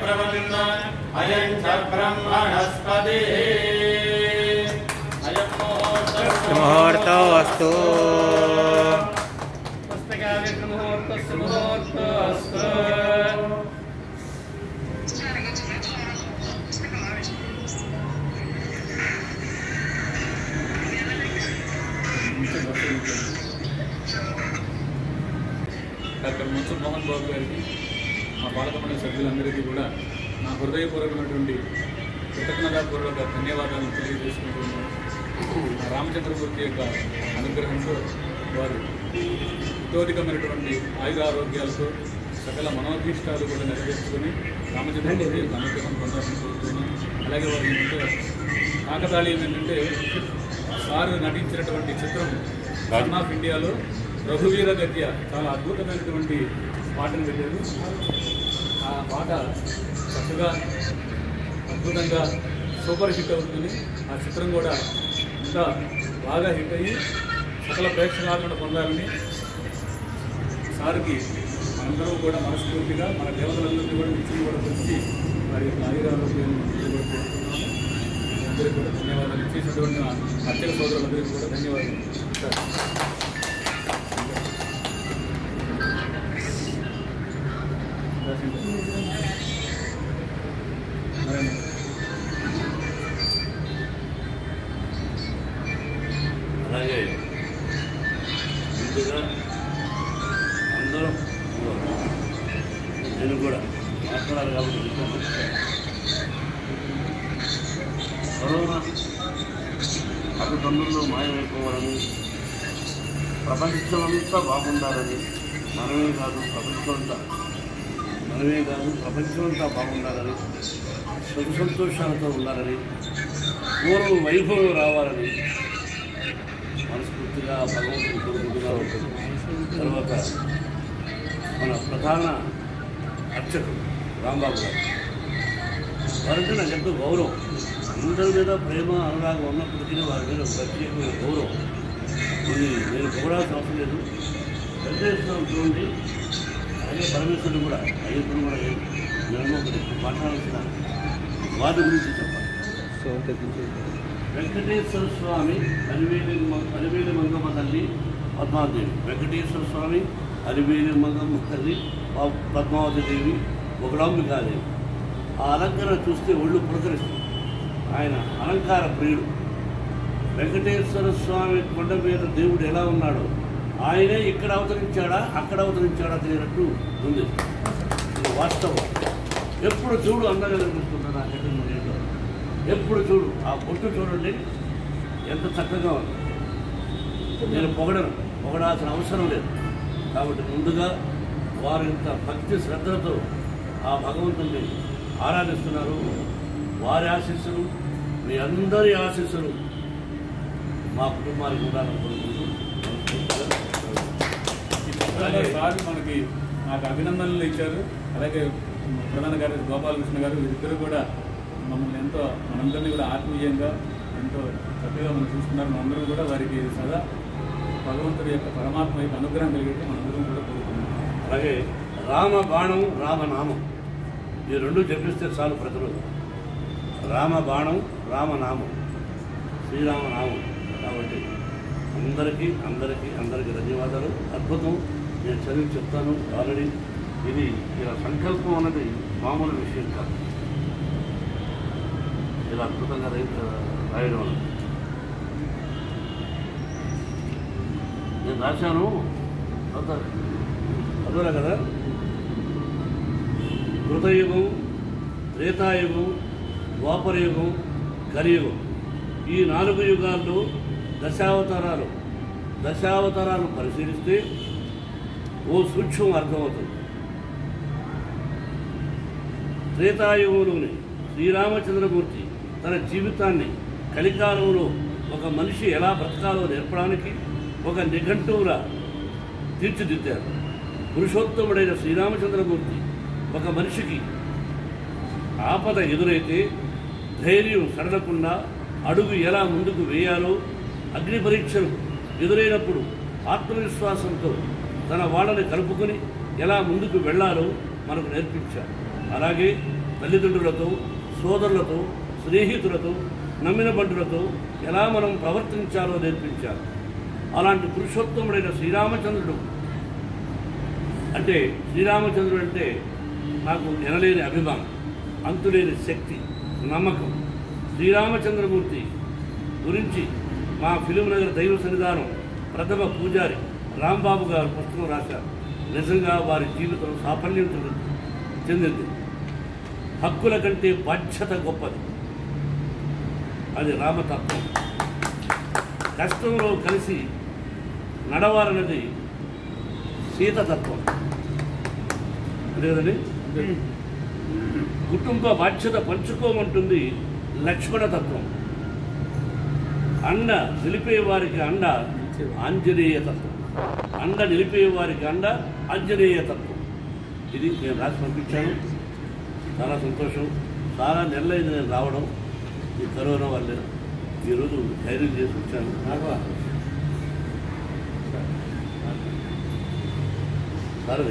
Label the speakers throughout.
Speaker 1: ब्रवन् अयं च ब्रह्मणस्पतिः अयं
Speaker 2: मुहूर्तोऽस्तु
Speaker 1: मुहूर्तस्य मुहूर्तोऽस्तु
Speaker 3: డాక్టర్ మున్సూర్ మోహన్ బాబు గారికి మా పాలకమండలి సభ్యులందరికీ కూడా నా హృదయపూర్వకమైనటువంటి కృతజ్ఞతాపూర్వక ధన్యవాదాలు తెలియజేసుకుంటున్నాను ఆ రామచంద్రమూర్తి యొక్క అనుగ్రహంతో వారు ఇతోధికమైనటువంటి ఆయుర ఆరోగ్యాలతో సకల మనోభీష్టాలు కూడా నెరవేర్చుకొని రామచంద్రమూర్తి యొక్క అనుగ్రహం పొందాలని కోరుతున్నాను అలాగే వారి ఇంట్లో కాకతాళీయం ఏంటంటే సారు నటించినటువంటి చిత్రం సన్ ఆఫ్ ఇండియాలో రఘువీర గద్య చాలా అద్భుతమైనటువంటి పాటను పెట్టారు ఆ పాట చక్కగా అద్భుతంగా సూపర్ హిట్ అవుతుంది ఆ చిత్రం కూడా ఇంకా బాగా హిట్ అయ్యి సకల ప్రేక్షకాలను పొందాలని సార్కి మనందరం కూడా మనస్ఫూర్తిగా మన దేవతలందరినీ కూడా నిత్యం కూడా వచ్చి వారి యొక్క ఆయురారోగ్యాన్ని కూడా కోరుతున్నాము అందరికీ కూడా ధన్యవాదాలు ఇచ్చేసినటువంటి నా అత్యక సోదరులందరికీ కూడా ధన్యవాదాలు సార్
Speaker 4: అలాగే ముందుగా అందరం నేను కూడా మాట్లాడాలి కాబట్టి చెప్తాను. కరోనా అటు తొందరలో మాయమైపోవాలని ప్రపంచమంతా బాగుండాలని మనమే కాదు ప్రపంచమంతా మనమే కాదు ప్రపంచమంతా బాగుండాలని సుఖ సంతోషాలతో ఉండాలని పూర్వం వైభవం రావాలని మనస్ఫూర్తిగా భగవంతుని కోరుకుంటున్నా ఉంటుంది తర్వాత మన ప్రధాన అర్చకుడు రాంబాబు గారు వారంటే నాకు ఎంతో గౌరవం అందరి మీద ప్రేమ అనురాగం ఉన్నప్పటికీ వారి మీద ఒక ప్రత్యేకమైన గౌరవం ఇది నేను పొగడాల్సిన అవసరం లేదు వెంకటేశ్వరం చూడండి అలాగే పరమేశ్వరుడు కూడా అయ్యప్పని కూడా నేను ఒకటి మాట్లాడాల్సిన వారి గురించి చెప్పాలి వెంకటేశ్వర స్వామి అలివేలి మ- అలివేలి మంగమ్మ తల్లి పద్మావతి వెంకటేశ్వర స్వామి అలివేలి మంగమ్మ తల్లి ప- పద్మావతి దేవి ఒకడాంబికాదేవి ఆ అలంకరణ చూస్తే ఒళ్ళు పులకరిస్తుంది ఆయన అలంకార ప్రియుడు వెంకటేశ్వర స్వామి కొండ మీద దేవుడు ఎలా ఉన్నాడో ఆయనే ఇక్కడ అవతరించాడా అక్కడ అవతరించాడా తెలియనట్టు ఉంది ఇది వాస్తవం ఎప్పుడు చూడు అందంగా కనిపిస్తుంది నా చెట్టు ఎప్పుడు చూడు ఆ బొట్టు చూడండి ఎంత చక్కగా ఉంది నేను పొగడను పొగడాల్సిన అవసరం లేదు కాబట్టి ముందుగా వారు ఇంత భక్తి శ్రద్ధలతో ఆ భగవంతుని ఆరాధిస్తున్నారు వారి ఆశీస్సులు మీ అందరి ఆశీస్సులు మా కుటుంబానికి ఉండాలని కోరుకుంటూ
Speaker 3: అలాగే సార్ మనకి నాకు అభినందనలు ఇచ్చారు అలాగే ప్రధాన కార్యదర్శి గోపాలకృష్ణ గారు వీరిద్దరు కూడా మమ్మల్ని ఎంతో మనందరినీ కూడా ఆత్మీయంగా ఎంతో చక్కగా మనం చూస్తున్నారు మనందరం కూడా వారికి సదా భగవంతుడి యొక్క పరమాత్మ యొక్క అనుగ్రహం కలిగితే మనందరం కూడా కోరుకుంటున్నాం
Speaker 4: అలాగే రామ బాణం రామనామం ఈ రెండు జపిస్తే చాలు ప్రతిరోజు రామ బాణం రామనామం శ్రీరామనామం కాబట్టి అందరికీ అందరికీ అందరికీ ధన్యవాదాలు అద్భుతం నేను చదివి చెప్తాను ఆల్రెడీ ఇది ఇలా సంకల్పం అన్నది మామూలు విషయం కాదు ఇలా అద్భుతంగా రై- రాయడం అన్నది నేను రాశాను చదువుతారు చదవలే కదా కృతయుగం త్రేతాయుగం ద్వాపరయుగం కలియుగం ఈ నాలుగు యుగాల్లో దశావతారాలు దశావతారాలు పరిశీలిస్తే ఓ సూక్ష్మం అర్థమవుతుంది త్రేతాయుగంలోని శ్రీరామచంద్రమూర్తి తన జీవితాన్ని కలికాలంలో ఒక మనిషి ఎలా బ్రతకాలో నేర్పడానికి ఒక నిఘంటువులా తీర్చిదిద్దారు పురుషోత్తముడైన శ్రీరామచంద్రమూర్తి ఒక మనిషికి ఆపద ఎదురైతే ధైర్యం సడలకుండా అడుగు ఎలా ముందుకు వేయాలో అగ్ని పరీక్షలు ఎదురైనప్పుడు ఆత్మవిశ్వాసంతో తన వాళ్ళని కలుపుకొని ఎలా ముందుకు వెళ్ళాలో మనకు నేర్పించారు అలాగే తల్లిదండ్రులతో సోదరులతో స్నేహితులతో నమ్మిన బంధువులతో ఎలా మనం ప్రవర్తించాలో నేర్పించారు అలాంటి పురుషోత్తముడైన శ్రీరామచంద్రుడు అంటే శ్రీరామచంద్రుడు అంటే నాకు ఎనలేని అభిమానం అంతులేని శక్తి నమ్మకం శ్రీరామచంద్రమూర్తి గురించి మా ఫిలిం నగర్ దైవ సన్నిధానం ప్రథమ పూజారి రాంబాబు గారు పుస్తకం రాశారు నిజంగా వారి జీవితం సాఫల్యం చెందింది చెందింది హక్కుల కంటే బాధ్యత గొప్పది అది రామతత్వం కష్టంలో కలిసి నడవాలన్నది సీతతత్వం అదే కదండి కుటుంబ బాధ్యత పంచుకోమంటుంది లక్ష్మణ తత్వం అండ నిలిపే వారికి అండ ఆంజనేయ తత్వం అండ నిలిపే వారికి అండ ఆంజనేయ తత్వం ఇది నేను రాసి పంపించాను చాలా సంతోషం చాలా నెలలైంది నేను రావడం ఈ కరోనా వల్ల ఈరోజు ధైర్యం చేసి వచ్చాను
Speaker 3: రాఘవ
Speaker 4: సారథి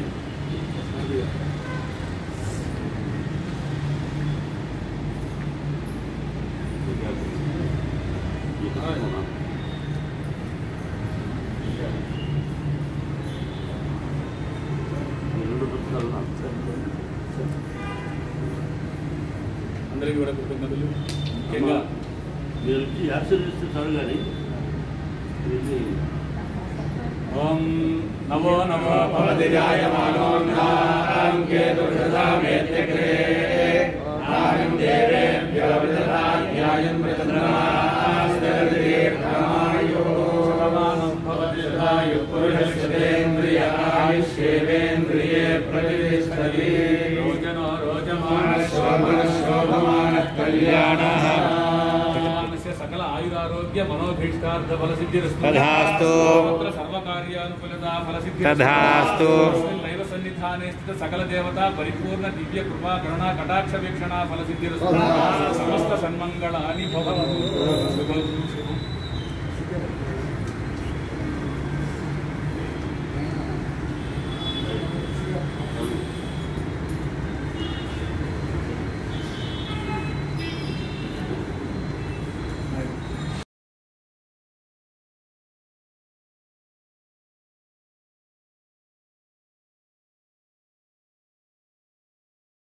Speaker 4: ఈ రెండు పుస్తకాలు నాకు
Speaker 3: అందరికీ కూడా కృతజ్ఞతలు ముఖ్యంగా
Speaker 4: మీరు వచ్చి ఆశీర్వదిస్తే చాలు కానీ ఇది
Speaker 3: ఓం నమో నమో భవతి
Speaker 1: జాయమానోన్నాం కేతుర్షధామేత్యగ్రే నాయం దేవేభ్యో విదధాధ్యాయం ప్రచంద్రమాస్తీర్ఘమాయో శతమానం భవతి శతాయు పురుషశ్చేంద్రియ ఆయుష్యేవేంద్రియే ప్రతిష్టతి
Speaker 3: రోజనో
Speaker 1: శోభనశోభమానః కళ్యాణः
Speaker 3: భగవానస్య సకల ఆయురారోగ్య మనోభీష్టార్థ ఫలసిద్ధిరస్తు
Speaker 1: తథాస్తు.
Speaker 3: సర్వత్ర సర్వకార్యానుకూలతా ఫలసిద్ధిరస్తు
Speaker 1: తథాస్తు.
Speaker 3: తస్మిన్ దైవ సన్నిధానే స్థిత సకల దేవత పరిపూర్ణ దివ్య కృపా కరుణా కటాక్ష వీక్షణ ఫలసిద్ధిరస్తు సమస్త సన్మంగళాని భవంతు శుభం శుభం